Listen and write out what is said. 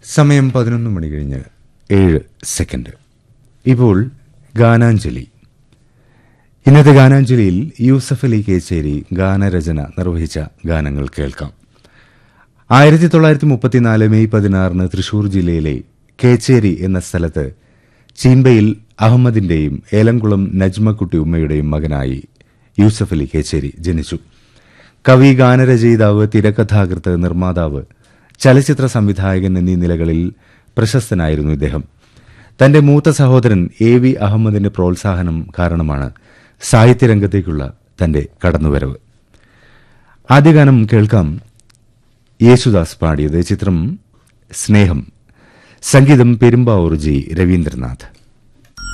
സമയം പതിനൊന്ന് മണി കഴിഞ്ഞ് ഏഴ് സെക്കൻഡ് ഇപ്പോൾ ഗാനാഞ്ജലി ഇന്നത്തെ ഗാനാഞ്ജലിയിൽ യൂസഫ് അലി കേച്ചേരി ഗാനരചന നിർവഹിച്ച ഗാനങ്ങൾ കേൾക്കാം ആയിരത്തി തൊള്ളായിരത്തി മുപ്പത്തിനാല് മെയ് പതിനാറിന് തൃശൂർ ജില്ലയിലെ കേച്ചേരി എന്ന സ്ഥലത്ത് ചീമ്പയിൽ അഹമ്മദിന്റെയും ഏലംകുളം നജ്മക്കുട്ടി ഉമ്മയുടെയും മകനായി യൂസഫ് അലി കേച്ചേരി ജനിച്ചു കവി ഗാനരചയിതാവ് തിരക്കഥാകൃത്ത് നിർമ്മാതാവ് ചലച്ചിത്ര സംവിധായകൻ എന്നീ നിലകളിൽ പ്രശസ്തനായിരുന്നു ഇദ്ദേഹം തന്റെ മൂത്ത സഹോദരൻ എ വി അഹമ്മദിന്റെ പ്രോത്സാഹനം കാരണമാണ് സാഹിത്യരംഗത്തേക്കുള്ള തന്റെ കടന്നുവരവ് ആദ്യ ഗാനം കേൾക്കാം യേശുദാസ് പാടിയത് ചിത്രം സ്നേഹം സംഗീതം പെരുമ്പാവൂർ ജി രവീന്ദ്രനാഥ്